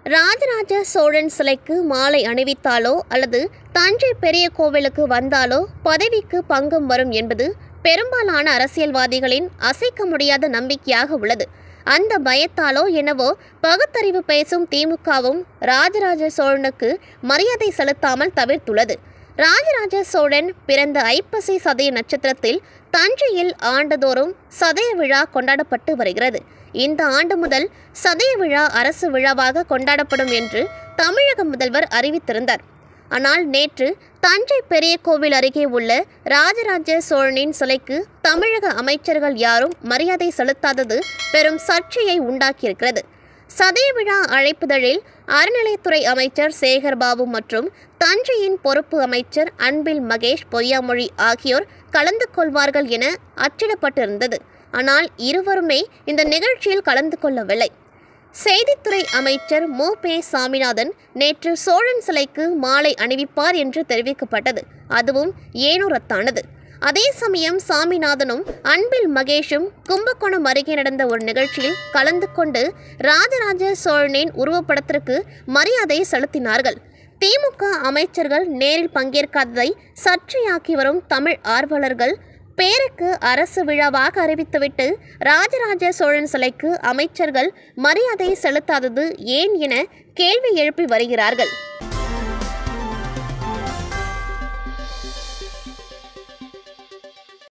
ராஜராஜ சோழன் சிலைக்கு மாலை அணிவித்தாலோ அல்லது தஞ்சை பெரிய கோவிலுக்கு வந்தாலோ பதவிக்கு பங்கம் வரும் என்பது பெரும்பாலான அரசியல்வாதிகளின் அசைக்க முடியாத நம்பிக்கையாக உள்ளது அந்த பயத்தாலோ என்னவோ பகுத்தறிவு பேசும் திமுகவும் ராஜராஜ சோழனுக்கு மரியாதை செலுத்தாமல் தவிர்த்துள்ளது ராஜராஜ சோழன் பிறந்த ஐப்பசி சதய நட்சத்திரத்தில் தஞ்சையில் ஆண்டுதோறும் சதய விழா கொண்டாடப்பட்டு வருகிறது இந்த ஆண்டு முதல் சதய விழா அரசு விழாவாக கொண்டாடப்படும் என்று தமிழக முதல்வர் அறிவித்திருந்தார் ஆனால் நேற்று தஞ்சை பெரிய கோவில் அருகே உள்ள ராஜராஜ சோழனின் சிலைக்கு தமிழக அமைச்சர்கள் யாரும் மரியாதை செலுத்தாதது பெரும் சர்ச்சையை உண்டாக்கியிருக்கிறது சதய விழா அழைப்புதழில் அறநிலைத்துறை அமைச்சர் சேகர் பாபு மற்றும் தஞ்சையின் பொறுப்பு அமைச்சர் அன்பில் மகேஷ் பொய்யாமொழி ஆகியோர் கலந்து கொள்வார்கள் என அச்சிடப்பட்டிருந்தது ஆனால் இருவருமே இந்த நிகழ்ச்சியில் கலந்து கொள்ளவில்லை செய்தித்துறை அமைச்சர் மு பே சாமிநாதன் நேற்று சோழன் சிலைக்கு மாலை அணிவிப்பார் என்று தெரிவிக்கப்பட்டது அதுவும் ஏனோ ரத்தானது அதே சமயம் சாமிநாதனும் அன்பில் மகேஷும் கும்பகோணம் அருகே நடந்த ஒரு நிகழ்ச்சியில் கலந்து கொண்டு ராஜராஜ சோழனின் உருவப்படத்திற்கு மரியாதை செலுத்தினார்கள் திமுக அமைச்சர்கள் நேரில் பங்கேற்காததை சர்ச்சையாக்கி வரும் தமிழ் ஆர்வலர்கள் பேருக்கு அரசு விழாவாக அறிவித்துவிட்டு ராஜராஜ சோழன் சிலைக்கு அமைச்சர்கள் மரியாதை செலுத்தாதது ஏன் என கேள்வி எழுப்பி வருகிறார்கள்